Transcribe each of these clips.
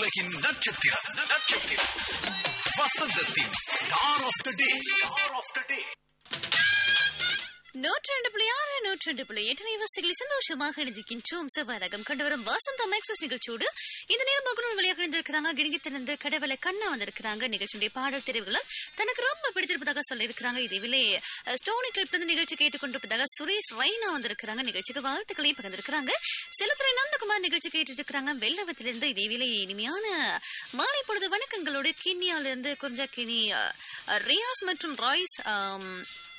உலகின் நட்சத்திரம் நட்சத்திரம் வசந்தத்தின் star of the day star of the day நூற்றி ரெண்டு புள்ளி ஆறு நூற்றி ரெண்டு புள்ளி எட்டு நிவசிகளை சந்தோஷமாக எழுதிக்கின்றோம் செவ்வாரகம் கண்டு வரும் வசந்தம் எக்ஸ்பிரஸ் நிகழ்ச்சியோடு இந்த நேரம் மகனூர் வழியாக இணைந்திருக்கிறாங்க கிணிகித்திருந்த கடவுளை கண்ணா வந்திருக்கிறாங்க நிகழ்ச்சியுடைய பாடல் தெரிவுகளும் தனக்கு ரொம்ப பிடித்திருப்பதாக சொல்லியிருக்கிறாங்க இதேவிலே ஸ்டோனி கிளிப்ல இருந்து நிகழ்ச்சி கேட்டுக்கொண்டிருப்பதாக சுரேஷ் ரெய்னா வந்திருக்கிறாங்க நிகழ்ச்சிக்கு வாழ்த்துக்களையும் பகிர்ந்திருக்கிறாங்க செலுத்துறை நந்தகுமார் நிகழ்ச்சி கேட்டுட்டு இருக்கிறாங்க வெள்ளவத்திலிருந்து இதேவிலே இனிமையான மாலை பொழுது வணக்கங்களோடு கிண்ணியால இருந்து குறிஞ்சா கிணி ரியாஸ் மற்றும் ராய்ஸ் ஆம்,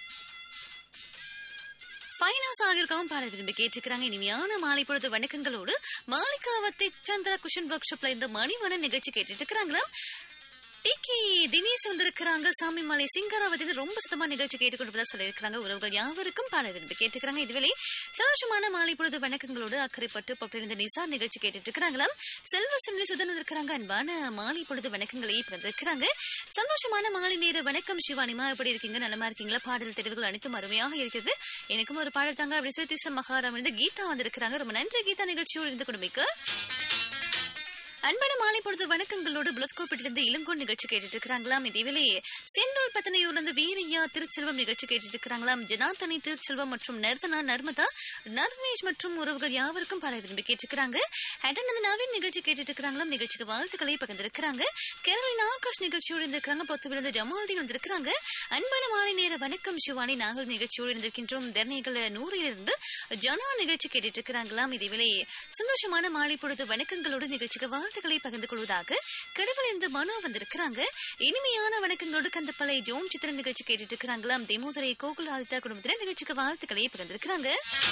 ஃபைனாஸ் ஆகியிருக்கவும் பாட விரும்பி கேட்டுக்கிறாங்க இனிமையான மாலை பொழுது வணக்கங்களோடு மாளிகாவத்தை சந்திர குஷன் ஒர்க் ஷாப்ல இந்த மணிவன நிகழ்ச்சி கேட்டுட்டு இருக்கிறாங்களா டிகே தினேஷ் வந்திருக்கிறாங்க சாமிமலை சிங்கராவதி ரொம்ப சுத்தமா நிகழ்ச்சி கேட்டுக்கொண்டு சொல்லியிருக்கிறாங்க உறவுகள் யாவருக்கும் பாட விரும்பி கேட்டுக்கிறாங்க இதுவேளை சந்தோஷமான மாலை பொழுது வணக்கங்களோடு அக்கறைப்பட்டு பட்டிருந்த நிசார் நிகழ்ச்சி கேட்டுட்டு இருக்கிறாங்களாம் செல்வ சிந்தி சுதன் இருக்கிறாங்க அன்பான மாலை பொழுது வணக்கங்களை பிறந்திருக்கிறாங்க சந்தோஷமான மாலை நேர வணக்கம் சிவானிமா எப்படி இருக்கீங்க நலமா இருக்கீங்களா பாடல் தெரிவுகள் அனைத்தும் அருமையாக இருக்கிறது எனக்கும் ஒரு பாடல் தாங்க அப்படி சொல்லி திச மகாராம் இருந்து கீதா வந்திருக்கிறாங்க ரொம்ப நன்றி கீதா நிகழ்ச்சியோடு இருந்து கொடுமைக்கு அன்பான மாலை பொழுது வணக்கங்களோடு புளத்கோப்பிட்டிலிருந்து இளங்கோன் நிகழ்ச்சி கேட்டுட்டு இருக்கிறாங்களாம் இதேவேளை செந்தூர் பத்தனையூர்ல இருந்து வீரையா திருச்செல்வம் நிகழ்ச்சி கேட்டுட்டு இருக்கிறாங்களாம் ஜனாத்தனி திருச்செல்வம் மற்றும் நர்தனா நர்மதா நர்னேஷ் மற்றும் உறவுகள் யாவருக்கும் பல விரும்பி கேட்டுக்கிறாங்க ஹேட்டன் இந்த நவீன் நிகழ்ச்சி கேட்டுட்டு இருக்கிறாங்களாம் நிகழ்ச்சிக்கு வாழ்த்துக்களை பகிர்ந்திருக்கிறாங்க கேரளின் ஆகாஷ் நிகழ்ச்சியோடு இருந்திருக்கிறாங்க பொத்து விழுந்து ஜமால்தீன் வந்திருக்கிறாங்க அன்பான மாலை நேர வணக்கம் சிவானி நாங்கள் நிகழ்ச்சியோடு இருந்திருக்கின்றோம் தர்ணிகள் நூறிலிருந்து ஜனா நிகழ்ச்சி கேட்டுட்டு இருக்கிறாங்களாம் இதேவேளை சந்தோஷமான மாலை பொழுது வணக்கங்களோடு நிகழ்ச்சிக்கு வாழ்த்துக்களை பகிர்ந்து கொள்வதாக கடவுள் இருந்து மனோ வந்திருக்கிறாங்க இனிமையான வணக்கங்களோடு கந்தப்பளை ஜோன் சித்திர நிகழ்ச்சி கேட்டுட்டு இருக்கிறாங்களாம் தெமோதரை கோகுல் ஆதித்யா குடும்பத்தினர் நிகழ்ச்சிக்கு வாழ்த்துக்களை பகிர்ந்திருக்கிறாங்க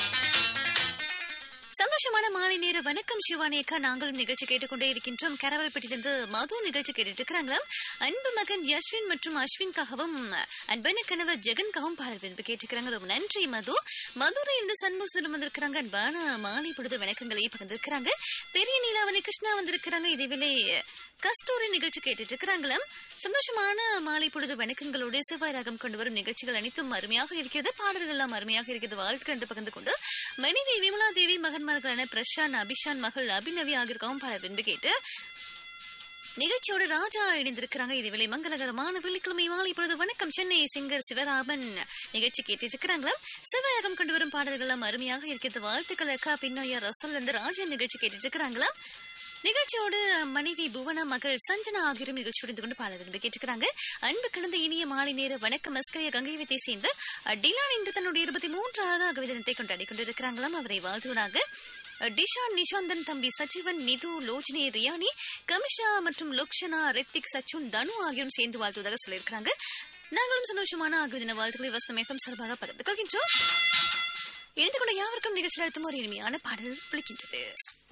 சந்தோஷமான மாலை நேர வணக்கம் சிவானி அக்கா நாங்களும் நிகழ்ச்சி கேட்டுக்கொண்டே இருக்கின்றோம் கரவல்பட்டிலிருந்து மது நிகழ்ச்சி கேட்டுட்டு இருக்கிறாங்களாம் அன்பு மகன் யஸ்வின் மற்றும் அஸ்வின்காகவும் அன்பான கணவர் ஜெகன்காகவும் பாடல் விரும்பி கேட்டுக்கிறாங்க ரொம்ப நன்றி மது மதுரை இருந்து சண்முகசுந்தரம் வந்திருக்கிறாங்க அன்பான மாலை பொழுது வணக்கங்களை பகிர்ந்திருக்கிறாங்க பெரிய நீலாவணி கிருஷ்ணா வந்திருக்கிறாங்க இதேவேளை கஸ்தூரி நிகழ்ச்சி கேட்டுட்டு இருக்கிறாங்களாம் சந்தோஷமான மாலை பொழுது வணக்கங்களோடு செவ்வாய் ராகம் கொண்டு வரும் நிகழ்ச்சிகள் அனைத்தும் அருமையாக இருக்கிறது பாடல்கள் எல்லாம் அருமையாக இருக்கிறது வாழ்த்துக்கள் என்று பகிர்ந்து கொண்டு மனைவி விமலா தேவி மகன்மார்களான பிரசாந்த் அபிஷான் மகள் அபிநவி ஆகியோருக்காகவும் பல விரும்பி கேட்டு நிகழ்ச்சியோட ராஜா இணைந்திருக்கிறாங்க இதுவேளை மங்களகரமான வெள்ளிக்கிழமை மாலை பொழுது வணக்கம் சென்னை சிங்கர் சிவராமன் நிகழ்ச்சி கேட்டுட்டு இருக்கிறாங்களாம் சிவராகம் கொண்டு வரும் பாடல்கள் எல்லாம் அருமையாக இருக்கிறது வாழ்த்துக்கள் அக்கா பின்னோயா ரசல் இருந்து ராஜா நிகழ்ச்சி கேட்டுட்டு இருக்கிறாங்களாம் நிகழ்ச்சியோடு மனைவி புவனா மகள் சஞ்சனா ஆகியோரும் நிகழ்ச்சியோடு இருந்து கொண்டு பாட விரும்பி கேட்டுக்கிறாங்க அன்பு கலந்த இனிய மாலை நேர வணக்கம் மஸ்கரிய கங்கை வித்தை சேர்ந்த டிலான் இன்று தன்னுடைய இருபத்தி மூன்றாவது அகவை தினத்தை கொண்டாடி கொண்டிருக்கிறாங்களாம் அவரை வாழ்த்துவதாக டிஷான் நிஷாந்தன் தம்பி சச்சிவன் நிது லோஜினி ரியானி கமிஷா மற்றும் லோக்ஷனா ரித்திக் சச்சுன் தனு ஆகியோரும் சேர்ந்து வாழ்த்துவதாக சொல்லியிருக்கிறாங்க நாங்களும் சந்தோஷமான ஆகவே தின வாழ்த்துக்களை வசனம் எஃப்எம் சார்பாக பகிர்ந்து கொள்கின்றோம் இணைந்து கொண்ட யாவருக்கும் நிகழ்ச்சியில் அடுத்தும் ஒரு இனிமையான பாடல் ஒழிக்கின்றது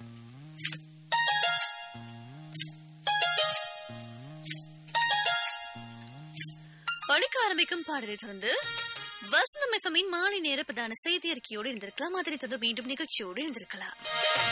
ஒழிக்க ஆரம்பிக்கும் பாடலை தொடர்ந்து வசந்தம் எஃப்எம்மின் மாலை நேர பிரதான செய்தி அறிக்கையோடு இருந்திருக்கலாம் அதனை தொடர்ந்து மீண்டும் நிகழ்ச்சியோடு இருந்திருக்கலாம்